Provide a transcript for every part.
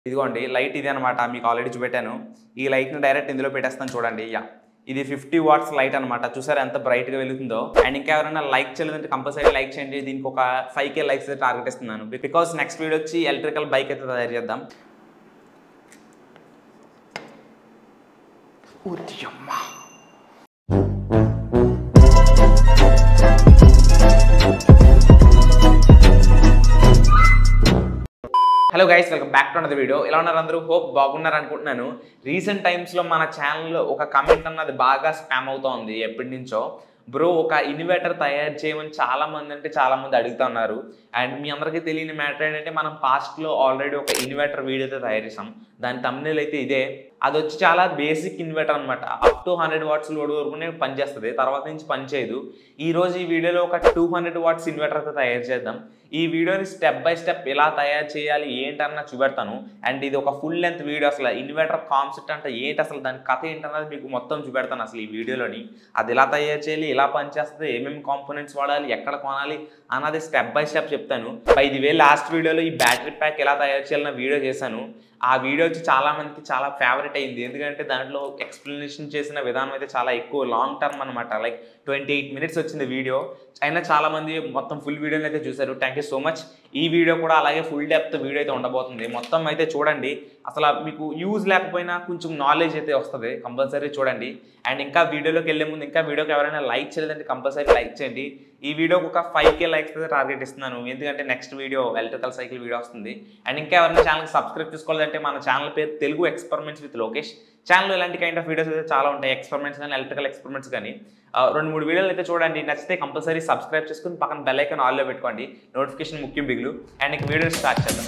ఇదిగోండి లైట్ ఇది అనమాట మీకు ఆల్రెడీ చూపెట్టాను ఈ లైట్ని డైరెక్ట్ ఇందులో పెట్టేస్తాను చూడండి యా ఇది ఫిఫ్టీ వాట్స్ లైట్ అనమాట చూసారా ఎంత బ్రైట్గా వెలుగుతుందో అండ్ ఇంకా ఎవరైనా లైక్ చేయలేదంటే కంపల్సరీ లైక్ చేయండి దీనికి ఒక ఫైవ్ కే లైక్స్ అయితే టార్గెట్ ఇస్తున్నాను బికాస్ నెక్స్ట్ వీడియో వచ్చి ఎలక్ట్రికల్ బైక్ అయితే తయారు చేద్దాం ఉద్యమ్మా hello guys welcome back to another video ఎలా ఉన్నారు అందరూ హోప్ బాగున్నారు అనుకుంటున్నాను రీసెంట్ టైమ్స్లో మన ఛానల్లో ఒక కమెంట్ అన్నది బాగా స్పామ్ అవుతోంది ఎప్పటి నుంచో బ్రో ఒక ఇన్వర్టర్ తయారు చేయమని చాలా మంది అంటే చాలా మంది అడుగుతా ఉన్నారు అండ్ మీ అందరికీ తెలియని మ్యాటర్ ఏంటంటే మనం పాస్ట్లో ఆల్రెడీ ఒక ఇన్వర్టర్ వీడియో అయితే తయారు చేసాం దాని తమ్ముళ్ళు అయితే ఇదే అది వచ్చి చాలా బేసిక్ ఇన్వర్టర్ అనమాట up to hundred watts load వరకునే పనిచేస్తుంది తర్వాత నుంచి పనిచేయదు ఈ రోజు ఈ వీడియోలో ఒక టూ హండ్రెడ్ వాట్స్ ఇన్వర్టర్ అయితే తయారు చేద్దాం ఈ వీడియోని స్టెప్ బై స్టెప్ ఎలా తయారు చేయాలి ఏంటన్న చూపెడతాను అండ్ ఇది ఒక ఫుల్ లెంత్ వీడియో అసలు ఇన్వర్టర్ కాన్సెప్ట్ అంటే ఏంటి అసలు దాని కథ ఏంటన్నది మీకు మొత్తం చూపెడతాను అసలు ఈ వీడియోలోని అది ఎలా తయారు చేయాలి ఎలా పనిచేస్తుంది ఏమేమి కాంపోనెంట్స్ వాడాలి ఎక్కడ కొనాలి అన్నది స్టెప్ బై స్టెప్ చెప్తాను బై ఇది వే లాస్ట్ వీడియోలో ఈ బ్యాటరీ ప్యాక్ ఎలా తయారు చేయాలన్న వీడియో చేశాను ఆ వీడియో వచ్చి చాలా మందికి చాలా ఫేవరెట్ అయింది ఎందుకంటే దాంట్లో ఎక్స్ప్లెనేషన్ చేసిన విధానం అయితే చాలా ఎక్కువ లాంగ్ టర్మ్ అనమాట లైక్ ట్వంటీ ఎయిట్ మినిట్స్ వచ్చింది వీడియో అయినా చాలా మంది మొత్తం ఫుల్ వీడియోని అయితే చూశారు థ్యాంక్ యూ సో మచ్ ఈ వీడియో కూడా అలాగే ఫుల్ డెప్త్ వీడియో అయితే ఉండబోతుంది మొత్తం అయితే చూడండి అసలు మీకు యూజ్ లేకపోయినా కొంచెం నాలెడ్జ్ అయితే వస్తుంది కంపల్సరీ చూడండి అండ్ ఇంకా వీడియోలోకి వెళ్ళే ముందు ఇంకా వీడియోకి ఎవరైనా లైక్ చేయలేదంటే కంపల్సరీ లైక్ చేయండి ఈ వీడియోకి ఒక ఫైవ్ కే లైక్స్ అయితే టార్గెట్ ఇస్తున్నాను ఎందుకంటే next video electrical cycle video వస్తుంది అండ్ ఇంకా ఎవరైనా ఛానల్కి సబ్స్క్రైబ్ చేసుకోవాలంటే మన ఛానల్ పేరు తెలుగు ఎక్స్పెరిమెంట్స్ విత్ లోకేష్ ఛానల్లో ఇలాంటి కైండ్ ఆఫ్ వీడియోస్ అయితే చాలా ఉంటాయి ఎక్స్పెరిమెంట్స్ కానీ ఎలక్ట్రికల్ ఎక్స్పెరిమెంట్స్ కానీ ఆ, రెండు మూడు వీడియోలు అయితే చూడండి నచ్చితే కంపల్సరీ సబ్స్క్రైబ్ చేసుకుని పక్కన బెల్ ఐకాన్ ఆల్లో పెట్టుకోండి నోటిఫికేషన్ ముఖ్యం బిగులు అండ్ ఇంక వీడియో స్టార్ట్ చేద్దాం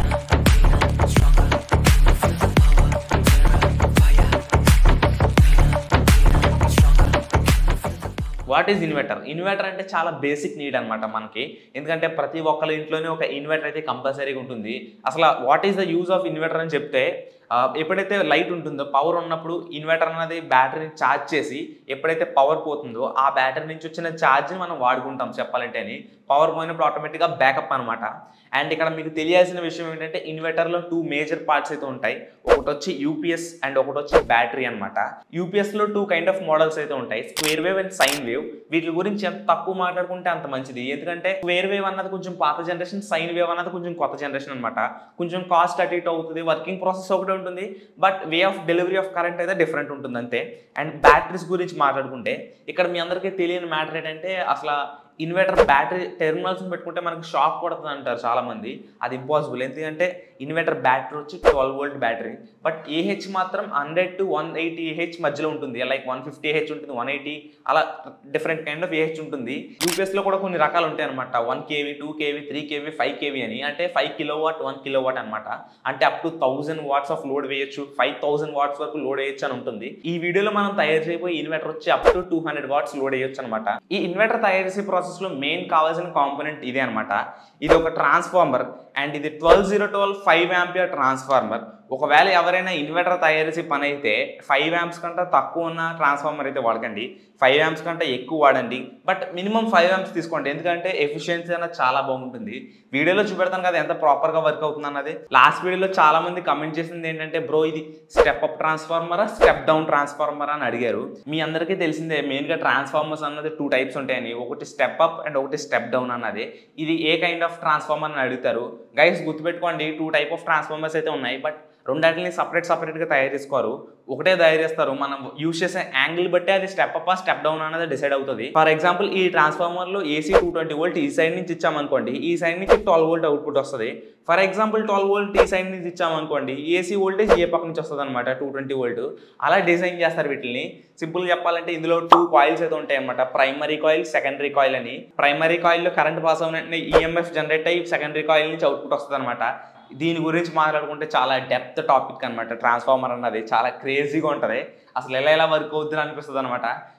వాట్ ఈజ్ ఇన్వర్టర్ ఇన్వర్టర్ అంటే చాలా బేసిక్ నీడ్ అనమాట మనకి ఎందుకంటే ప్రతి ఒక్కరి ఇంట్లోనే ఒక ఇన్వర్టర్ అయితే కంపల్సరీగా ఉంటుంది అసలు what is the use of inverter అని చెప్తే ఆ, ఎప్పుడైతే లైట్ ఉంటుందో పవర్ ఉన్నప్పుడు ఇన్వర్టర్ అనేది బ్యాటరీని ఛార్జ్ చేసి ఎప్పుడైతే పవర్ పోతుందో ఆ బ్యాటరీ నుంచి వచ్చిన ఛార్జ్ని మనం వాడుకుంటాం చెప్పాలంటే అని పవర్ పోయినప్పుడు ఆటోమేటిక్గా బ్యాకప్ అనమాట అండ్ ఇక్కడ మీకు తెలియాల్సిన విషయం ఏంటంటే ఇన్వర్టర్లో టూ మేజర్ పార్ట్స్ అయితే ఉంటాయి ఒకటి వచ్చి యూపీఎస్ అండ్ ఒకటి వచ్చి బ్యాటరీ అనమాట యూపీఎస్లో టూ కైండ్ ఆఫ్ మోడల్స్ అయితే ఉంటాయి square wave and sine wave వీటి గురించి ఎంత తక్కువ మాట్లాడుకుంటే అంత మంచిది ఎందుకంటే స్క్వేర్ వేవ్ అన్నది కొంచెం పాత జనరేషన్ సైన్ వేవ్ అన్నది కొంచెం కొత్త జనరేషన్ అనమాట కొంచెం కాస్ట్ అటు ఇటు అవుతుంది వర్కింగ్ ప్రాసెస్ ఒకటే ఉంటుంది but way of delivery of current అయితే డిఫరెంట్ ఉంటుంది అంతే అండ్ బ్యాటరీస్ గురించి మాట్లాడుకుంటే ఇక్కడ మీ అందరికీ తెలియని మ్యాటర్ ఏంటంటే అసలు ఇన్వర్టర్ బ్యాటరీ టెర్మినల్స్ పెట్టుకుంటే మనకి షాక్ కొడుతుంది అంటారు చాలా మంది అది ఇంపాసిబుల్ ఎందుకంటే ఇన్వర్టర్ బ్యాటరీ వచ్చి twelve volt battery but AH మాత్రం hundred to one eighty AH మధ్యలో ఉంటుంది లైక్ వన్ ఫిఫ్టీ ఏహెచ్ ఉంటుంది వన్ ఎయిటీ అలా డిఫరెంట్ కైండ్ ఆఫ్ ఏహెచ్ ఉంటుంది యూపీఎస్లో కూడా కొన్ని రకాలు ఉంటాయి అనమాట one KV two KV three KV five KV అని అంటే five kilowatt one kilowatt అనమాట అంటే up to thousand watts of load వేయొచ్చు ఫైవ్ థౌసండ్ వాట్స్ వరకు లోడ్ వేయొచ్చు అని ఉంటుంది ఈ వీడియోలో మనం తయారు చేయబోయే ఇన్వర్టర్ వచ్చి up to two hundred watts load వేయొచ్చు అనమాట ఈ ఇన్వర్టర్ తయారు చేసే ప్రాసెస్ లో మెయిన్ కావాల్సిన కాంపోనెంట్ ఇదే అనమాట ఇది ఒక ట్రాన్స్ఫార్మర్ అండ్ ఇది twelve zero twelve five ampere transformer ఒకవేళ ఎవరైనా ఇన్వర్టర్ తయారు చేసే పని అయితే ఫైవ్ యాంప్స్ కంటే తక్కువ ఉన్న ట్రాన్స్ఫార్మర్ అయితే వాడకండి ఫైవ్ యాంప్స్ కంటే ఎక్కువ వాడండి బట్ మినిమం ఫైవ్ యాంప్స్ తీసుకోండి ఎందుకంటే ఎఫిషియన్సీ అనేది చాలా బాగుంటుంది వీడియోలో చూపెడతాను కదా ఎంత ప్రాపర్గా వర్క్ అవుతుంది అన్నది లాస్ట్ వీడియోలో చాలా మంది కమెంట్ చేసింది ఏంటంటే బ్రో ఇది స్టెప్ అప్ ట్రాన్స్ఫార్మరా స్టెప్ డౌన్ ట్రాన్స్ఫార్మర్ అని అడిగారు మీ అందరికీ తెలిసిందే మెయిన్గా ట్రాన్స్ఫార్మర్స్ అన్నది టూ టైప్స్ ఉంటాయని ఒకటి స్టెప్ అప్ అండ్ ఒకటి స్టెప్ డౌన్ అన్నది ఇది ఏ కైండ్ ఆఫ్ ట్రాన్స్ఫార్మర్ అని అడుగుతారు గైస్ గుర్తుపెట్టుకోండి టూ టైప్ ఆఫ్ ట్రాన్స్ఫార్మర్స్ అయితే ఉన్నాయి బట్ రెండాటిని సపరేట్ సపరేట్గా తయారు చేసుకోరు ఒకటే తయారు చేస్తారు మనం యూజ్ చేసే యాంగిల్ బట్టి అది స్టెప్ అప్ స్టెప్ డౌన్ అనేది డిసైడ్ అవుతుంది ఫర్ ఎగ్జాంపుల్ ఈ ట్రాన్స్ఫార్మర్లో ఏసీ టూ ట్వంటీ వోల్ట్ ఈ సైడ్ నుంచి ఇచ్చామనుకోండి ఈ సైడ్ నుంచి ట్వెల్వ్ వోల్ట్ అవుట్పుట్ వస్తుంది ఫర్ ఎగ్జాంపుల్ ట్వెల్వ్ వోల్ట్ ఈ సైడ్ నుంచి ఇచ్చామనుకోండి ఏసీ వోల్టేజ్ ఏ పక్క నుంచి వస్తుంది అనమాట టూ ట్వంటీ వోల్ట్ అలా డిజైన్ చేస్తారు వీటిని సింపుల్ చెప్పాలంటే ఇందులో టూ కాయిల్స్ అయితే ఉంటాయి అనమాట ప్రైమరీ కాయిల్ సెకండరీ కాయిల్ అని ప్రైమరీ కాయిల్లో కరెంట్ పాస్ అవునట్టు ఈఎంఎఫ్ జనరేట్ అయ్యి సెకండరీ కాయిల్ నుంచి అవుట్పుట్ వస్తుంది అనమాట దీని గురించి మాట్లాడుకుంటే చాలా డెప్త్ టాపిక్ అనమాట ట్రాన్స్ఫార్మర్ అన్నది చాలా క్రేజీగా ఉంటుంది అసలు ఎలా ఎలా వర్క్ అవుతుంది అనిపిస్తుంది అనమాట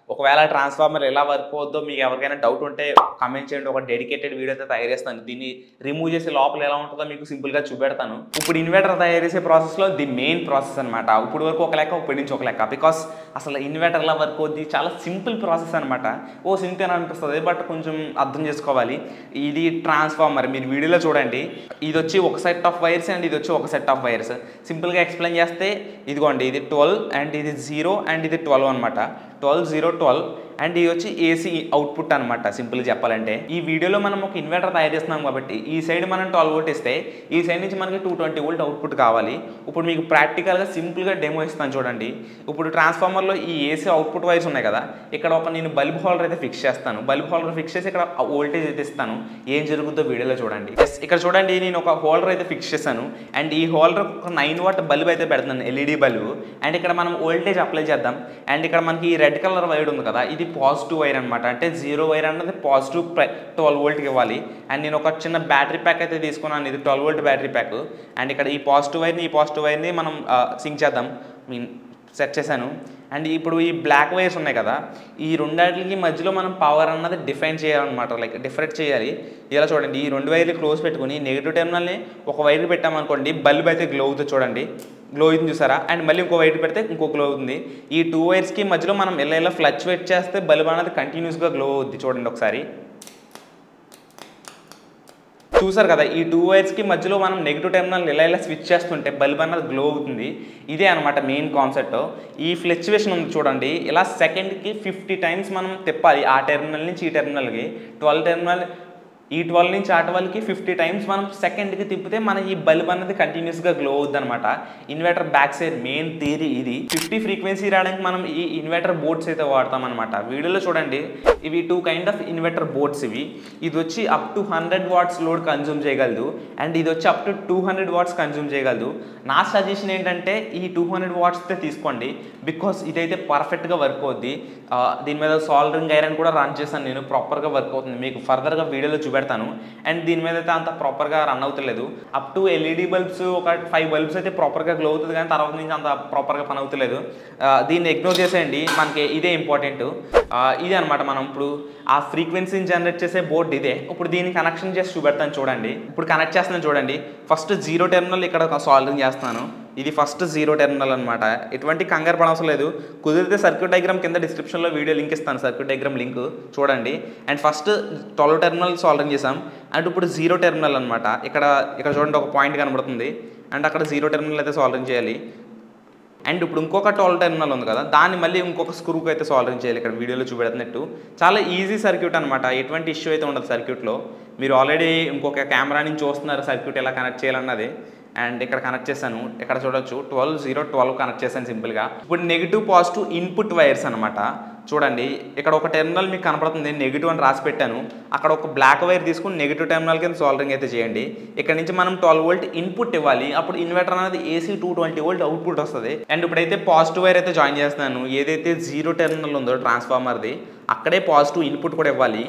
ఒకవేళ ట్రాన్స్ఫార్మర్ ఎలా వర్క్ అవుద్దో మీకు ఎవరికైనా డౌట్ ఉంటే కమెంట్ చేయండి ఒక డెడికేటెడ్ వీడియో అయితే తయారు చేస్తాను దీన్ని రిమూవ్ చేసి లోపల ఎలా ఉంటుందో మీకు సింపుల్గా చూపెడతాను ఇప్పుడు ఇన్వర్టర్ తయారు చేసే ప్రాసెస్లో ది మెయిన్ ప్రాసెస్ అనమాట ఇప్పుడు వరకు ఒక లెక్క ఇప్పటి నుంచి ఒక లెక్క బికాస్ అసలు ఇన్వర్టర్ ఎలా వర్క్ అవుద్ది చాలా సింపుల్ ప్రాసెస్ అనమాట ఓ సింపుల్ అనిపిస్తుంది బట్ కొంచెం అర్థం చేసుకోవాలి ఇది ట్రాన్స్ఫార్మర్ మీరు వీడియోలో చూడండి ఇది వచ్చి ఒక సెట్ ఆఫ్ వైర్స్ అండ్ ఇది వచ్చి ఒక సెట్ ఆఫ్ వైర్స్ సింపుల్గా ఎక్స్ప్లెయిన్ చేస్తే ఇదిగోండి ఇది ట్వెల్వ్ అండ్ ఇది జీరో అండ్ ఇది ట్వెల్వ్ అనమాట ట్వెల్వ్ జీరో ట్వెల్వ్ అండ్ ఇది వచ్చి ఏసీ అవుట్పుట్ అనమాట సింపుల్గా చెప్పాలంటే ఈ వీడియోలో మనం ఒక ఇన్వర్టర్ తయారు చేస్తున్నాం కాబట్టి ఈ సైడ్ మనం ట్వెల్వ్ వోల్ట్ ఇస్తే ఈ సైడ్ నుంచి మనకి టూ ట్వంటీ వోల్ట్ అవుట్పుట్ కావాలి ఇప్పుడు మీకు ప్రాక్టికల్గా సింపుల్గా డెమో ఇస్తాను చూడండి ఇప్పుడు ట్రాన్స్ఫార్మర్లో ఈ ఏసీ అవుట్పుట్ వైర్స్ ఉన్నాయి కదా ఇక్కడ ఒక నేను బల్బ్ హోల్డర్ అయితే ఫిక్స్ చేస్తాను బల్బ్ హోల్డర్ ఫిక్స్ చేసి ఇక్కడ వోల్టేజ్ అయితే ఇస్తాను ఏం జరుగుతుందో వీడియోలో చూడండి Yes, ఇక్కడ చూడండి నేను ఒక హోల్డర్ అయితే ఫిక్స్ చేశాను అండ్ ఈ హోల్డర్ ఒక నైన్ వాట్ బల్బ్ అయితే పెడుతున్నాను ఎల్ఈడి బల్బ్ అండ్ ఇక్కడ మనం వోల్టేజ్ అప్లై చేద్దాం అండ్ ఇక్కడ మనకి ఈ రెడ్ కలర్ వైర్ ఉంది కదా ఇది పాజిటివ్ వైర్ అనమాట అంటే జీరో వైర్ అన్నది పాజిటివ్ ట్వెల్వ్ వోల్ట్కి ఇవ్వాలి అండ్ నేను ఒక చిన్న బ్యాటరీ ప్యాక్ అయితే తీసుకున్నాను ఇది twelve volt battery pack and ఇక్కడ ఈ పాజిటివ్ వైర్ని ఈ పాజిటివ్ వైర్ని మనం సింక్ చేద్దాం మీన్ సెట్ చేశాను అండ్ ఇప్పుడు ఈ బ్లాక్ వైర్స్ ఉన్నాయి కదా ఈ రెండాటికి మధ్యలో మనం పవర్ అన్నది డిఫైన్ చేయాలన్నమాట లైక్ డిఫరెంట్ చేయాలి ఇలా చూడండి ఈ రెండు వైర్లు క్లోజ్ పెట్టుకుని నెగిటివ్ టెర్మినల్ని ఒక వైర్ పెట్టామనుకోండి బల్బ్ అయితే గ్లో అవుతుంది చూడండి గ్లో అవుతుంది చూసారా అండ్ మళ్ళీ ఇంకో వైర్ పెడితే ఇంకో గ్లో అవుతుంది ఈ టూ వైర్స్కి మధ్యలో మనం ఎలా ఇలా ఫ్లక్చువేట్ చేస్తే బల్బ్ అనేది కంటిన్యూస్గా గ్లో అవుద్ది చూడండి ఒకసారి చూసారు కదా ఈ టూ వైర్స్కి మధ్యలో మనం నెగిటివ్ టెర్మినల్ ఇలా ఇలా స్విచ్ చేస్తుంటే బల్బ్ అన్నది గ్లో అవుతుంది ఇదే అనమాట మెయిన్ కాన్సెప్ట్ ఈ ఫ్లక్చువేషన్ ఉంది చూడండి ఇలా సెకండ్కి ఫిఫ్టీ టైమ్స్ మనం తిప్పాలి ఆ టెర్మినల్ నుంచి ఈ టెర్మినల్కి ట్వెల్వ్ టెర్మినల్ ఈ ట్వెల్వ్ నుంచి ఆ ట్వెల్వ్కి ఫిఫ్టీ టైమ్స్ మనం సెకండ్కి తిప్పితే మన ఈ బల్బ్ అన్నది కంటిన్యూస్గా గ్లో అవుద్ది అనమాట inverter back side main theory ఇది ఫిఫ్టీ ఫ్రీక్వెన్సీ రావడానికి మనం ఈ ఇన్వర్టర్ బోర్డ్స్ అయితే వాడతాం అనమాట వీడియోలో చూడండి ఇవి two kind of inverter boards ఇవి ఇది వచ్చి up to hundred watts load consume చేయగలదు అండ్ ఇది వచ్చి up to two hundred watts consume చేయగలదు నా సజెషన్ ఏంటంటే ఈ టూ హండ్రెడ్ వాట్స్తో తీసుకోండి బికాస్ ఇదైతే పర్ఫెక్ట్గా వర్క్ అవుద్ది ఆ, దీని మీద సాల్డరింగ్ ఐరన్ కూడా రన్ చేశాను నేను ప్రాపర్గా వర్క్ అవుతుంది మీకు ఫర్దర్గా వీడియోలో చూపెడతాను అండ్ దీని మీద అయితే అంత ప్రాపర్గా రన్ అవుతలేదు అప్ టు ఎల్ఈడి బల్బ్స్ ఒక ఫైవ్ బల్బ్స్ అయితే ప్రాపర్గా గ్లో అవుతుంది కానీ తర్వాత నుంచి అంత ప్రాపర్గా పని అవుతలేదు ఆ, దీన్ని ఇగ్నోర్ చేసేయండి మనకి ఇదే ఇంపార్టెంట్ ఇదే అనమాట మనం ఇప్పుడు ఆ ఫ్రీక్వెన్సీని జనరేట్ చేసే బోర్డు ఇదే ఇప్పుడు దీన్ని కనెక్షన్ చేసి చూపెడతాను చూడండి ఇప్పుడు కనెక్ట్ చేస్తున్నాను చూడండి ఫస్ట్ జీరో టెర్మినల్ ఇక్కడ సాల్వింగ్ చేస్తున్నాను ఇది ఫస్ట్ జీరో టెర్మినల్ అనమాట ఎటువంటి కంగారు పడవసరం లేదు కుదిరితే సర్క్యూట్ డయాగ్రామ్ కింద డిస్క్రిప్షన్లో వీడియో లింక్ ఇస్తాను సర్క్యూట్ డయాగ్రామ్ లింక్ చూడండి and first twelve terminal soldering చేసాం అండ్ ఇప్పుడు జీరో టెర్మినల్ అనమాట ఇక్కడ ఇక్కడ చూడండి ఒక పాయింట్ కనబడుతుంది అండ్ అక్కడ జీరో టెర్మినల్ అయితే సాల్వింగ్ చేయాలి అండ్ ఇప్పుడు ఇంకొక ట్వెల్వ్ టెర్మినల్ ఉంది కదా దాన్ని మళ్ళీ ఇంకొక స్క్రూకి అయితే సాల్వింగ్ చేయాలి ఇక్కడ వీడియోలో చూపెడుతున్నట్టు చాలా ఈజీ సర్క్యూట్ అనమాట ఎటువంటి ఇష్యూ అయితే ఉండదు సర్క్యూట్లో మీరు ఆల్రెడీ ఇంకొక కెమెరా నుంచి చూస్తున్నారు సర్క్యూట్ ఎలా కనెక్ట్ చేయాలన్నది అండ్ ఇక్కడ కనెక్ట్ చేశాను ఇక్కడ చూడొచ్చు ట్వెల్వ్ జీరో ట్వెల్వ్ కనెక్ట్ చేశాను సింపుల్గా ఇప్పుడు నెగిటివ్ పాజిటివ్ ఇన్పుట్ వైర్స్ అనమాట చూడండి ఇక్కడ ఒక టెర్మినల్ మీకు కనపడుతుంది నెగిటివ్ అని రాసి పెట్టాను అక్కడ ఒక బ్లాక్ వైర్ తీసుకుని నెగిటివ్ టెర్మినల్ కింద సాల్వింగ్ అయితే చేయండి ఇక్కడ నుంచి మనం ట్వెల్వ్ వోల్ట్ ఇన్పుట్ ఇవ్వాలి అప్పుడు ఇన్వర్టర్ అనేది AC two twenty volt output వస్తుంది అండ్ ఇప్పుడైతే పాజిటివ్ వైర్ అయితే జాయిన్ చేస్తున్నాను ఏదైతే జీరో టెర్మినల్ ఉందో ట్రాన్స్ఫార్మర్ది అక్కడే పాజిటివ్ ఇన్పుట్ కూడా ఇవ్వాలి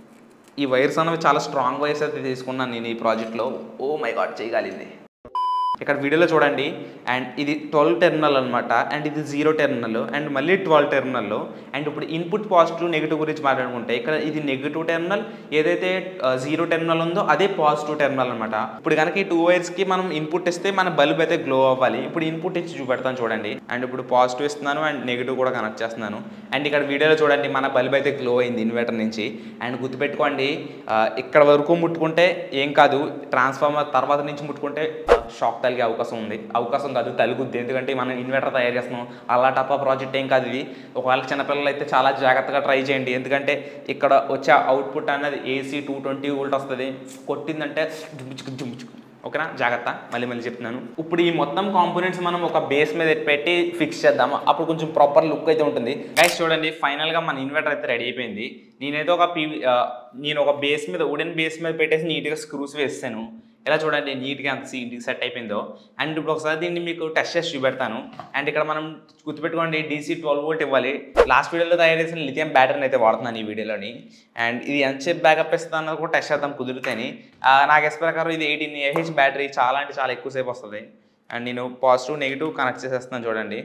ఈ వైర్స్ అనేవి చాలా స్ట్రాంగ్ వైర్స్ అయితే తీసుకున్నాను నేను ఈ ప్రాజెక్ట్లో ఓ మై గాడ్ చేయగలిగింది ఇక్కడ వీడియోలో చూడండి అండ్ ఇది ట్వెల్వ్ టెర్మినల్ అనమాట అండ్ ఇది జీరో టెర్మినల్ అండ్ మళ్ళీ ట్వెల్వ్ టెర్మినల్ అండ్ ఇప్పుడు ఇన్పుట్ పాజిటివ్ నెగిటివ్ గురించి మాట్లాడుకుంటే ఇక్కడ ఇది నెగిటివ్ టెర్మినల్ ఏదైతే జీరో టెర్మినల్ ఉందో అదే పాజిటివ్ టెర్మినల్ అనమాట ఇప్పుడు కనుక ఈ టూ వైర్స్కి మనం ఇన్పుట్ ఇస్తే మన బల్బ్ అయితే గ్లో అవ్వాలి ఇప్పుడు ఇన్పుట్ ఇచ్చి చూపెడతాను చూడండి అండ్ ఇప్పుడు పాజిటివ్ ఇస్తున్నాను అండ్ నెగిటివ్ కూడా కనెక్ట్ చేస్తున్నాను అండ్ ఇక్కడ వీడియోలో చూడండి మన బల్బ్ అయితే గ్లో అయింది ఇన్వర్టర్ నుంచి అండ్ గుర్తుపెట్టుకోండి ఆ, ఇక్కడ వరకు ముట్టుకుంటే ఏం కాదు ట్రాన్స్ఫార్మర్ తర్వాత నుంచి ముట్టుకుంటే షాక్ తలిగే అవకాశం ఉంది అవకాశం కాదు తలుగుద్ది ఎందుకంటే మనం ఇన్వర్టర్ తయారు చేస్తున్నాం అలా టప్ప ప్రాజెక్ట్ ఏం కాదు ఇది ఒకవేళ చిన్నపిల్లలు అయితే చాలా జాగ్రత్తగా ట్రై చేయండి ఎందుకంటే ఇక్కడ వచ్చే అవుట్పుట్ అనేది ఏసీ టూ ట్వంటీ వోల్ట్ వస్తుంది కొట్టిందంటే జుమ్ముచుకు జుమ్ముచుకు ఓకేనా జాగ్రత్త మళ్ళీ మళ్ళీ చెప్తున్నాను ఇప్పుడు ఈ మొత్తం కాంపోనెంట్స్ మనం ఒక బేస్ మీద పెట్టి ఫిక్స్ చేద్దాం అప్పుడు కొంచెం ప్రాపర్ లుక్ అయితే ఉంటుంది గైస్ చూడండి ఫైనల్గా మన ఇన్వర్టర్ అయితే రెడీ అయిపోయింది నేనైతే ఒక పీ ఆ, నేను ఒక బేస్ మీద వుడెన్ బేస్ మీద పెట్టేసి నీట్గా స్క్రూస్ వేస్తాను ఎలా చూడండి నీట్గా అంత సీట్కి సెట్ అయిపోయిందో అండ్ ఇప్పుడు ఒకసారి దీన్ని మీకు టెస్ట్ చేసి చూపెడతాను అండ్ ఇక్కడ మనం గుర్తుపెట్టుకోండి డీసీ ట్వెల్వ్ వోల్ట్ ఇవ్వాలి లాస్ట్ వీడియోలో తయారు చేసిన లిథియం బ్యాటరీని అయితే వాడుతున్నాను ఈ వీడియోలోని అండ్ ఇది ఎంతసేపు బ్యాకప్ ఇస్తుంది అన్నది కూడా టెస్ట్ చేద్దాం కుదిరితేని ఆ, నాకు ఎస్ ప్రకారం ఇది ఎయిటీన్ ఏహెచ్ బ్యాటరీ చాలా అంటే చాలా ఎక్కువసేపు వస్తుంది అండ్ నేను పాజిటివ్ నెగిటివ్ కనెక్ట్ చేసేస్తున్నాను చూడండి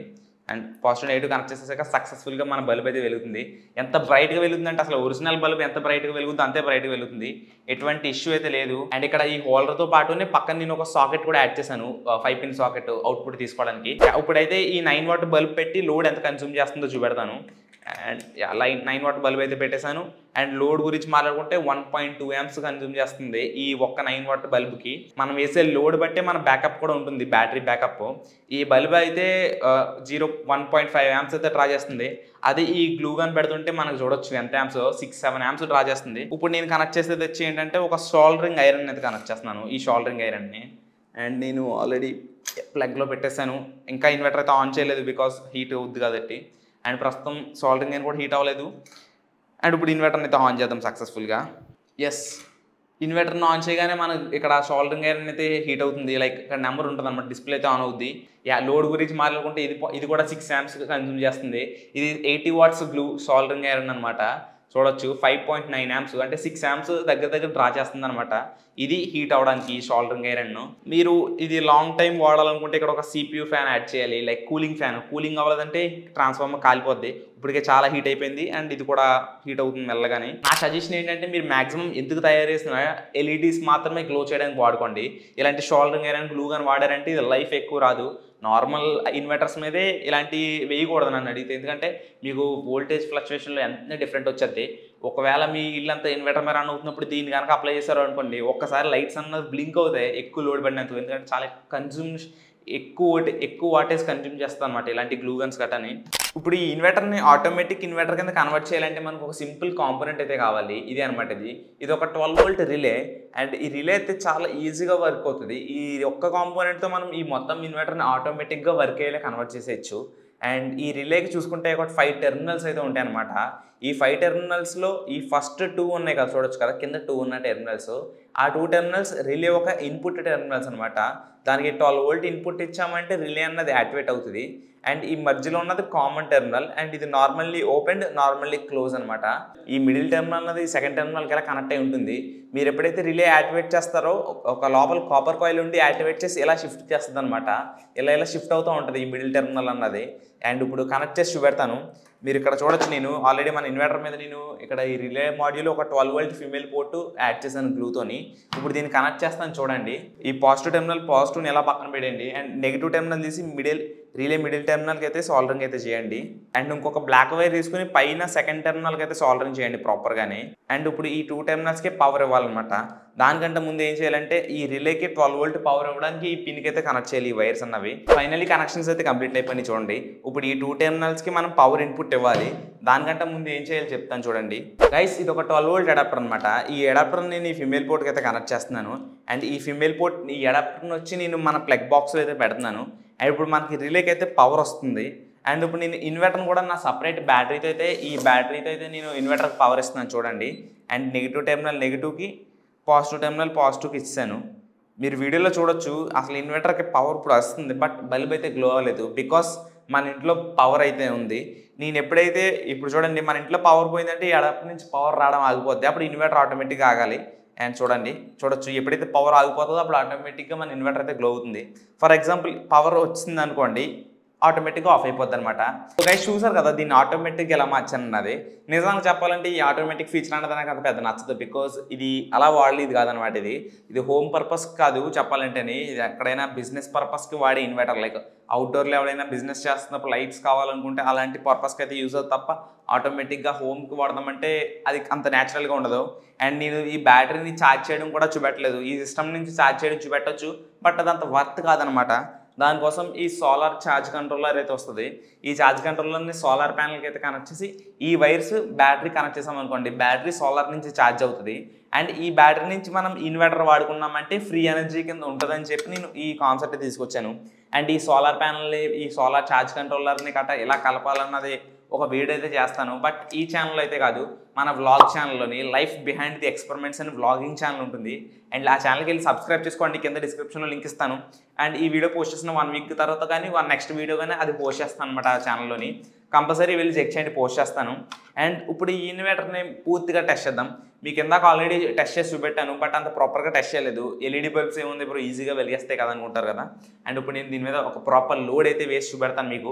అండ్ పాజిటివ్ నెగిటివ్ కనెక్ట్ చేసేసాక సక్సెస్ఫుల్గా మన బల్బ్ అయితే వెలుగుతుంది ఎంత బ్రైట్గా వెలుగుతుంది అంటే అసలు ఒరిజినల్ బల్బ్ ఎంత బ్రైట్గా వెలుగుతుందో అంతే బ్రైట్గా వెలుగుతుంది ఎటువంటి ఇష్యూ అయితే లేదు అండ్ ఇక్కడ ఈ హోల్డర్తో పాటునే పక్కన నేను ఒక సాకెట్ కూడా యాడ్ చేశాను ఫైవ్ పిన్ సాకెట్ అవుట్పుట్ తీసుకోవడానికి ఇప్పుడైతే ఈ నైన్ వాట్ బల్బ్ పెట్టి లోడ్ ఎంత కన్సూమ్ చేస్తుందో చూపెడతాను and line nine watt bulb అయితే పెట్టేశాను అండ్ లోడ్ గురించి మాట్లాడుకుంటే one point two amps consume చేస్తుంది ఈ ఒక్క నైన్ వాట్ బల్బ్కి మనం వేసే లోడ్ బట్టే మన బ్యాకప్ కూడా ఉంటుంది బ్యాటరీ బ్యాకప్ ఈ బల్బ్ అయితే zero one point five amps అయితే డ్రా చేస్తుంది అది ఈ గ్లూ గన్ పెడుతుంటే మనకు చూడొచ్చు ఎంత amps six seven amps draw చేస్తుంది ఇప్పుడు నేను కనెక్ట్ చేసేది వచ్చి ఏంటంటే ఒక సోల్డరింగ్ ఐరన్ అయితే కనెక్ట్ చేస్తున్నాను ఈ సోల్డరింగ్ ఐరన్ని అండ్ నేను ఆల్రెడీ ప్లగ్లో పెట్టేశాను ఇంకా ఇన్వర్టర్ అయితే ఆన్ చేయలేదు బికాస్ హీట్ అవుద్ది కాబట్టి అండ్ ప్రస్తుతం సోల్డరింగ్ అని కూడా హీట్ అవ్వలేదు అండ్ ఇప్పుడు ఇన్వర్టర్ని అయితే ఆన్ చేద్దాం సక్సెస్ఫుల్గా ఎస్ ఇన్వర్టర్ని ఆన్ చేయగానే మనకు ఇక్కడ సోల్డరింగ్ ఐరన్ అయితే హీట్ అవుతుంది లైక్ ఇక్కడ నెంబర్ ఉంటుంది అనమాట డిస్ప్లే అయితే ఆన్ అవుద్ది యా లోడ్ గురించి మాట్లాడుకుంటే ఇది ఇది కూడా సిక్స్ యామ్స్ కన్జ్యూమ్ చేస్తుంది ఇది eighty watts glue soldering iron అనమాట చూడొచ్చు ఫైవ్ పాయింట్ నైన్ యామ్స్ అంటే సిక్స్ యామ్స్ దగ్గర దగ్గర డ్రా చేస్తుంది అనమాట ఇది హీట్ అవడానికి షోల్డరింగ్ ఐరన్ మీరు ఇది లాంగ్ టైం వాడాలనుకుంటే ఇక్కడ ఒక సిపియూ ఫ్యాన్ యాడ్ చేయాలి లైక్ కూలింగ్ ఫ్యాన్ కూలింగ్ అవ్వలేదంటే ట్రాన్స్ఫార్మర్ కాలిపోద్ది ఇప్పటికే చాలా హీట్ అయిపోయింది అండ్ ఇది కూడా హీట్ అవుతుంది మెల్లగానే నా సజెషన్ ఏంటంటే మీరు మాక్సిమం ఎందుకు తయారు చేసిన ఎల్ఈడీస్ మాత్రమే గ్లో చేయడానికి వాడుకోండి ఇలాంటి షోల్డరింగ్ ఐరన్ గ్లూ కానీ వాడారంటే ఇది లైఫ్ ఎక్కువ రాదు నార్మల్ ఇన్వర్టర్స్ మీదే ఇలాంటి వేయకూడదు నన్ను అడిగితే ఎందుకంటే మీకు వోల్టేజ్ ఫ్లక్చువేషన్లో ఎంత డిఫరెంట్ వచ్చేది ఒకవేళ మీ ఇల్లు అంతా ఇన్వర్టర్ మీద రన్ అవుతున్నప్పుడు దీన్ని కనుక అప్లై చేశారు అనుకోండి ఒక్కసారి లైట్స్ అన్నది బ్లింక్ అవుతాయి ఎక్కువ లోడ్ పడినందుకు ఎందుకంటే చాలా కన్జ్యూమ్ ఎక్కువ ఎక్కువ వాటేజ్ కన్జ్యూమ్ చేస్తాను అనమాట ఇలాంటి గ్లూ గన్స్ గట్టని ఇప్పుడు ఈ ఇన్వర్టర్ని ఆటోమేటిక్ ఇన్వర్టర్ కింద కన్వర్ట్ చేయాలంటే మనకు ఒక సింపుల్ కాంపోనెంట్ అయితే కావాలి ఇదే అనమాట ఇది ఇది ఒక ట్వెల్వ్ వోల్ట్ రిలే అండ్ ఈ రిలే అయితే చాలా ఈజీగా వర్క్ అవుతుంది ఈ ఒక్క కాంపోనెంట్తో మనం ఈ మొత్తం ఇన్వర్టర్ని ఆటోమేటిక్గా వర్క్ అయ్యేలా కన్వర్ట్ చేసేయచ్చు అండ్ ఈ రిలేకి చూసుకుంటే ఒక ఫైవ్ టెర్మినల్స్ అయితే ఉంటాయి అనమాట ఈ ఫైవ్ టెర్మినల్స్లో ఈ ఫస్ట్ టూ ఉన్నాయి కదా చూడొచ్చు కదా కింద టూ ఉన్న టెర్మినల్స్ ఆ టూ టెర్మినల్స్ రిలే ఒక ఇన్పుట్ టెర్మినల్స్ అనమాట దానికి ట్వెల్వ్ వోల్ట్ ఇన్పుట్ ఇచ్చామంటే రిలే అన్నది యాక్టివేట్ అవుతుంది అండ్ ఈ మధ్యలో ఉన్నది కామన్ టెర్మినల్ అండ్ ఇది నార్మల్లీ ఓపెన్ నార్మల్లీ క్లోజ్ అనమాట ఈ మిడిల్ టెర్మినల్ అన్నది సెకండ్ టెర్మినల్కి ఎలా కనెక్ట్ అయి ఉంటుంది మీరు ఎప్పుడైతే రిలే యాక్టివేట్ చేస్తారో ఒక లోపల కాపర్ కాయిల్ ఉండి యాక్టివేట్ చేసి ఇలా షిఫ్ట్ చేస్తుంది అనమాట ఇలా ఇలా షిఫ్ట్ అవుతూ ఉంటుంది ఈ మిడిల్ టెర్మినల్ అన్నది అండ్ ఇప్పుడు కనెక్ట్ చేసి చూపెడతాను మీరు ఇక్కడ చూడొచ్చు నేను ఆల్రెడీ మన ఇన్వర్టర్ మీద నేను ఇక్కడ ఈ రిలే మాడ్యూల్ ఒక twelve volt female port add చేశాను గ్లూతోని ఇప్పుడు దీన్ని కనెక్ట్ చేస్తాను చూడండి ఈ పాజిటివ్ టెర్మినల్ పాజిటివ్ని ఎలా పక్కన పెట్టండి అండ్ నెగిటివ్ టెర్మినల్ తీసి మిడిల్ రిలే మిడిల్ టెర్మినల్కి అయితే సాల్డరింగ్ అయితే చేయండి అండ్ ఇంకొక బ్లాక్ వైర్ తీసుకుని పైన సెకండ్ టెర్మినల్కి అయితే సాల్డరింగ్ చేయండి ప్రాపర్గానే అండ్ ఇప్పుడు ఈ టూ టెర్మినల్స్కి పవర్ ఇవ్వాలన్నమాట దానికంటే ముందు ఏం చేయాలంటే ఈ రిలేకి ట్వెల్వ్ వోల్ట్ పవర్ ఇవ్వడానికి ఈ పిన్కి అయితే కనెక్ట్ చేయాలి ఈ వైర్స్ అన్నవి ఫైనల్లీ కనెక్షన్స్ అయితే కంప్లీట్ అయిపోయినాయి చూడండి ఇప్పుడు ఈ టూ టెర్మినల్స్కి మనం పవర్ ఇన్పుట్ ఇవ్వాలి దానికంటే ముందు ఏం చేయాలి చెప్తాను చూడండి గైస్ ఇది ఒక ట్వెల్వ్ వోల్ట్ అడాప్టర్ అనమాట ఈ అడాప్టర్ నేను ఈ ఫిమేల్ పోర్ట్కి అయితే కనెక్ట్ చేస్తున్నాను అండ్ ఈ ఫిమేల్ పోర్ట్ ఈ అడాప్టర్ని వచ్చి నేను మన ప్లగ్ బాక్స్లో అయితే పెడుతున్నాను అండ్ ఇప్పుడు మనకి రిలేకి అయితే పవర్ వస్తుంది అండ్ ఇప్పుడు నేను ఇన్వర్టర్ని కూడా నా సపరేట్ బ్యాటరీతో అయితే ఈ బ్యాటరీతో అయితే నేను ఇన్వర్టర్కి పవర్ ఇస్తున్నాను చూడండి అండ్ నెగిటివ్ టెర్మినల్ నెగిటివ్కి పాజిటివ్ టెర్మినల్ పాజిటివ్కి ఇచ్చాను మీరు వీడియోలో చూడొచ్చు అసలు ఇన్వర్టర్కి పవర్ ఇప్పుడు వస్తుంది బట్ బల్బ్ అయితే గ్లో అవ్వలేదు బికాస్ మన ఇంట్లో పవర్ అయితే ఉంది నేను ఎప్పుడైతే ఇప్పుడు చూడండి మన ఇంట్లో పవర్ పోయిందంటే ఈ అడాప్టర్ నుంచి పవర్ రావడం ఆగిపోద్ది అప్పుడు ఇన్వర్టర్ ఆటోమేటిక్గా ఆగాలి అండ్ చూడండి చూడొచ్చు ఎప్పుడైతే పవర్ ఆగిపోతుందో అప్పుడు ఆటోమేటిక్గా మన ఇన్వర్టర్ అయితే గ్లో అవుతుంది ఫర్ ఎగ్జాంపుల్ పవర్ వచ్చింది అనుకోండి ఆటోమేటిక్గా ఆఫ్ అయిపోద్ది అనమాట గైస్ చూసారు కదా దీన్ని ఆటోమేటిక్గా ఎలా మార్చానన్నది నిజంగా చెప్పాలంటే ఈ ఆటోమేటిక్ ఫీచర్ అనేది నాకు అంత పెద్ద నచ్చదు బికాజ్ ఇది అలా వాడలేదు ఇది కాదనమాట ఇది ఇది హోమ్ పర్పస్ కాదు చెప్పాలంటేనే ఇది ఎక్కడైనా బిజినెస్ పర్పస్కి వాడే ఇన్వర్టర్ లైక్ అవుట్డోర్లో ఎవరైనా బిజినెస్ చేస్తున్నప్పుడు లైట్స్ కావాలనుకుంటే అలాంటి పర్పస్కి అయితే యూజ్ అవుతుంది తప్ప ఆటోమేటిక్గా హోమ్కి వాడదామంటే అది అంత న్యాచురల్గా ఉండదు అండ్ నేను ఈ బ్యాటరీని ఛార్జ్ చేయడం కూడా చూపెట్టలేదు ఈ సిస్టమ్ నుంచి ఛార్జ్ చేయడం చూపెట్టచ్చు బట్ అది అంత వర్త్ కాదనమాట దానికోసం ఈ సోలార్ ఛార్జ్ కంట్రోలర్ అయితే వస్తుంది ఈ ఛార్జ్ కంట్రోలర్ని సోలార్ ప్యానల్కి అయితే కనెక్ట్ చేసి ఈ వైర్స్ బ్యాటరీ కనెక్ట్ చేసాం అనుకోండి బ్యాటరీ సోలార్ నుంచి ఛార్జ్ అవుతుంది అండ్ ఈ బ్యాటరీ నుంచి మనం ఇన్వర్టర్ వాడుకున్నామంటే ఫ్రీ ఎనర్జీ కింద ఉంటుందని చెప్పి నేను ఈ కాన్సెప్ట్ తీసుకొచ్చాను అండ్ ఈ సోలార్ ప్యానల్ని ఈ సోలార్ ఛార్జ్ కంట్రోలర్ని కట్ట ఎలా కలపాలన్నది ఒక వీడియో అయితే చేస్తాను బట్ ఈ ఛానల్ అయితే కాదు మన వ్లాగ్ ఛానల్లోని లైఫ్ బిహైండ్ ది ఎక్స్పెరిమెంట్స్ అని వ్లాగింగ్ ఛానల్ ఉంటుంది అండ్ ఆ ఛానల్కి వెళ్ళి సబ్స్క్రైబ్ చేసుకోండి కింద డిస్క్రిప్షన్లో లింక్ ఇస్తాను అండ్ ఈ వీడియో పోస్ట్ చేసిన వన్ వీక్ తర్వాత కానీ వన్ నెక్స్ట్ వీడియో కానీ అది పోస్ట్ చేస్తాను అనమాట ఆ ఛానల్లోని కంపల్సరీ వెళ్ళి చెక్ చేయండి పోస్ట్ చేస్తాను అండ్ ఇప్పుడు ఈ ఇన్వర్టర్ని పూర్తిగా టెస్ట్ చేద్దాం మీకు ఇందాక ఆల్రెడీ టెస్ట్ చేసి చూపెట్టాను బట్ అంత ప్రాపర్గా టెస్ట్ చేయలేదు ఎల్ఈడి బల్బ్స్ ఏముంది ఇప్పుడు ఈజీగా వెలిగేస్తాయి కదా అనుకుంటారు కదా అండ్ ఇప్పుడు నేను దీని మీద ఒక ప్రాపర్ లోడ్ అయితే వేసి చూపెడతాను మీకు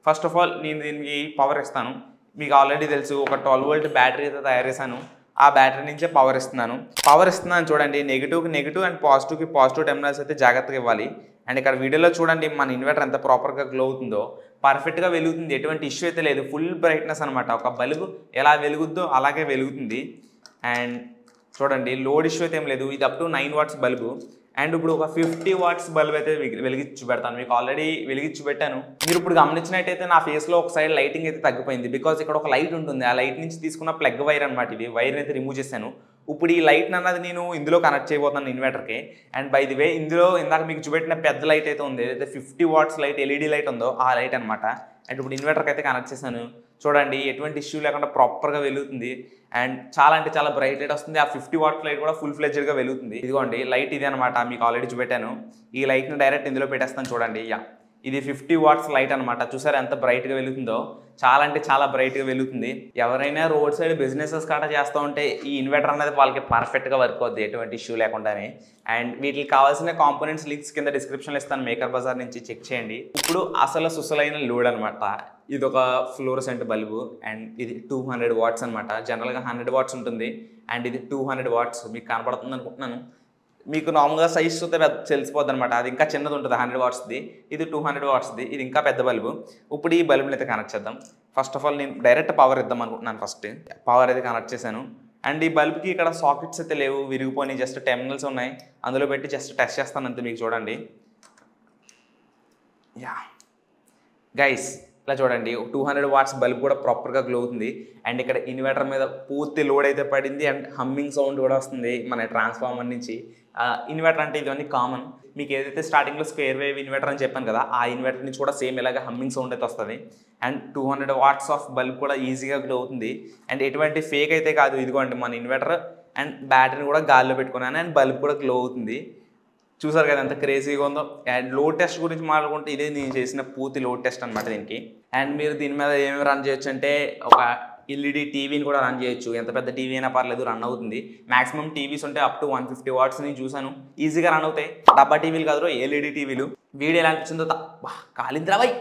ఫస్ట్ ఆఫ్ ఆల్ నేను దీనికి పవర్ ఇస్తాను మీకు ఆల్రెడీ తెలుసు ఒక ట్వెల్వ్ వోల్ట్ బ్యాటరీ అయితే తయారు చేశాను ఆ బ్యాటరీ నుంచే పవర్ ఇస్తున్నాను పవర్ ఇస్తున్నాను చూడండి నెగిటివ్కి నెగిటివ్ అండ్ పాజిటివ్కి పాజిటివ్ టెర్మినల్స్ అయితే జాగ్రత్తగా ఇవ్వాలి అండ్ ఇక్కడ వీడియోలో చూడండి మన ఇన్వర్టర్ ఎంత ప్రాపర్గా గ్లో అవుతుందో పర్ఫెక్ట్గా వెలుగుతుంది ఎటువంటి ఇష్యూ అయితే లేదు ఫుల్ బ్రైట్నెస్ అనమాట ఒక బల్బు ఎలా వెలుగుద్దో అలాగే వెలుగుతుంది అండ్ చూడండి లోడ్ ఇష్యూ అయితే ఏం లేదు ఇది up to nine watts bulb and ఇప్పుడు ఒక ఫిఫ్టీ వాట్స్ బల్బ్ అయితే వెలిగి- వెలిగించి పెడతాను మీకు ఆల్రెడీ వెలిగించి పెట్టాను మీరు ఇప్పుడు గమనించినట్టయితే నా ఫేస్లో ఒక సైడ్ లైటింగ్ అయితే తగ్గిపోయింది బికాజ్ ఇక్కడ ఒక లైట్ ఉంటుంది ఆ లైట్ నుంచి తీసుకున్న ప్లగ్ వైర్ అనమాట ఇది వైర్ అయితే రిమూవ్ చేశాను ఇప్పుడు ఈ లైట్ అన్నది నేను ఇందులో కనెక్ట్ చేయబోతున్నాను ఇన్వర్టర్కి అండ్ బై ది వే ఇందులో ఇందాక మీకు చూపెట్టిన పెద్ద లైట్ అయితే ఉంది ఏదైతే fifty watts light LED light ఉందో ఆ లైట్ అనమాట అండ్ ఇప్పుడు ఇన్వర్టర్కి అయితే కనెక్ట్ చేశాను చూడండి ఎటువంటి ఇష్యూ లేకుండా ప్రాపర్గా వెలుగుతుంది అండ్ చాలా అంటే చాలా బ్రైట్ లైట్ వస్తుంది ఆ ఫిఫ్టీ వాట్ లైట్ కూడా ఫుల్ ఫ్లెడ్జ్డ్గా వెలుగుతుంది ఇదిగోండి లైట్ ఇది అనమాట మీకు ఆల్రెడీ చూపెట్టాను ఈ లైట్ని డైరెక్ట్ ఇందులో పెట్టేస్తాను చూడండి యా ఇది ఫిఫ్టీ వాట్స్ లైట్ అనమాట చూసారు ఎంత బ్రైట్గా వెలుగుతుందో చాలా అంటే చాలా బ్రైట్గా వెలుగుతుంది ఎవరైనా రోడ్ సైడ్ బిజినెసెస్ కాట చేస్తూ ఉంటే ఈ ఇన్వర్టర్ అనేది వాళ్ళకి పర్ఫెక్ట్గా వర్క్ అవుద్ది ఎటువంటి ఇష్యూ లేకుండానే అండ్ వీటికి కావాల్సిన కాంపోనెంట్స్ లింక్స్ కింద డిస్క్రిప్షన్లో ఇస్తాను మేకర్ బజార్ నుంచి చెక్ చేయండి ఇప్పుడు అసలు సుసలైన లోడ్ అనమాట ఇది ఒక ఫ్లోరసెంట్ బల్బు అండ్ ఇది టూ హండ్రెడ్ వాట్స్ అనమాట జనరల్గా హండ్రెడ్ వాట్స్ ఉంటుంది అండ్ ఇది టూ హండ్రెడ్ వాట్స్ మీకు కనపడుతుంది అనుకుంటున్నాను మీకు నార్మల్గా సైజ్ చూస్తే పెద్ద తెలిసిపోద్ది అనమాట అది ఇంకా చిన్నది ఉంటుంది హండ్రెడ్ వాట్స్ది ఇది టూ హండ్రెడ్ వాట్స్ది ఇది ఇంకా పెద్ద బల్బు ఇప్పుడు ఈ బల్బుని అయితే కనెక్ట్ చేద్దాం ఫస్ట్ ఆఫ్ ఆల్ నేను డైరెక్ట్ పవర్ ఇద్దాం అనుకుంటున్నాను ఫస్ట్ పవర్ అయితే కనెక్ట్ చేశాను అండ్ ఈ బల్బ్కి ఇక్కడ సాకెట్స్ అయితే లేవు విరిగిపోయి జస్ట్ టెర్మినల్స్ ఉన్నాయి అందులో పెట్టి జస్ట్ టెస్ట్ చేస్తాను అంతే మీకు చూడండి యా గైస్ ఇలా చూడండి టూ హండ్రెడ్ వాట్స్ బల్బ్ కూడా ప్రాపర్గా గ్లో అవుతుంది అండ్ ఇక్కడ ఇన్వర్టర్ మీద పూర్తి లోడ్ అయితే పడింది అండ్ హమ్మింగ్ సౌండ్ కూడా వస్తుంది మన ట్రాన్స్ఫార్మర్ నుంచి ఇన్వర్టర్ అంటే ఇవన్నీ కామన్ మీకు ఏదైతే స్టార్టింగ్లో స్క్వేర్ వేవ్ ఇన్వర్టర్ అని చెప్పాను కదా ఆ ఇన్వర్టర్ నుంచి కూడా సేమ్ ఇలాగ హమ్మింగ్ సౌండ్ అయితే వస్తుంది and two hundred watts of bulb కూడా ఈజీగా గ్లో అవుతుంది అండ్ ఎటువంటి ఫేక్ అయితే కాదు ఇదిగోండి మన ఇన్వర్టర్ అండ్ బ్యాటరీని కూడా గాల్లో పెట్టుకున్నాను అండ్ బల్బ్ కూడా గ్లో అవుతుంది చూసారు కదా ఎంత క్రేజీగా ఉందో అండ్ లోడ్ టెస్ట్ గురించి మాట్లాడుకుంటే ఇదే నేను చేసిన పూర్తి లోడ్ టెస్ట్ అనమాట దీనికి అండ్ మీరు దీని మీద ఏమేమి రన్ చేయొచ్చు అంటే ఒక ఎల్ఈడి టీవీని కూడా రన్ చేయొచ్చు ఎంత పెద్ద టీవీ అయినా పర్లేదు రన్ అవుతుంది మాక్సిమం టీవీస్ ఉంటే up to one fifty watts నేను చూసాను ఈజీగా రన్ అవుతాయి డబ్బా టీవీలు కాదు ఎల్ఈడి టీవీలు వీడియో ఎలా అనిపించిందో త- వా, కాలిందిరా బై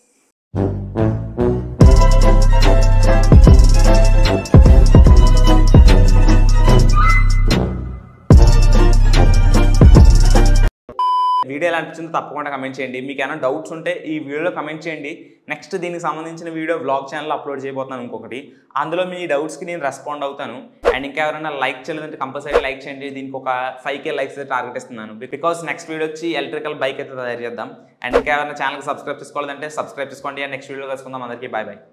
వీడియో ఎలా అనిపించిందో తప్పకుండా కమెంట్ చేయండి మీకు ఏమైనా డౌట్స్ ఉంటే ఈ వీడియోలో కమెంట్ చేయండి నెక్స్ట్ దీనికి సంబంధించిన వీడియో వ్లాగ్ ఛానల్ అప్లోడ్ చేయబోతున్నాను ఇంకొకటి అందులో మీ డౌట్స్కి నేను రెస్పాండ్ అవుతాను అండ్ ఇంకా ఎవరైనా లైక్ చేయలేదంటే కంపల్సరీ లైక్ చేయండి దీనికి ఒక ఫైవ్ కే లైక్స్ అయితే టార్గెట్ ఇస్తున్నాను బికాస్ నెక్స్ట్ వీడియో వచ్చి ఎలక్ట్రికల్ బైక్ అయితే తయారు చేద్దాం అండ్ ఇంకా ఎవరైనా ఛానల్కి సబ్స్క్రైబ్ చేసుకోవాలంటే సబ్స్క్రైబ్ చేసుకోండి అండ్ నెక్స్ట్ వీడియో కలుసుకుందాం అందరికీ బాయ్ బాయ్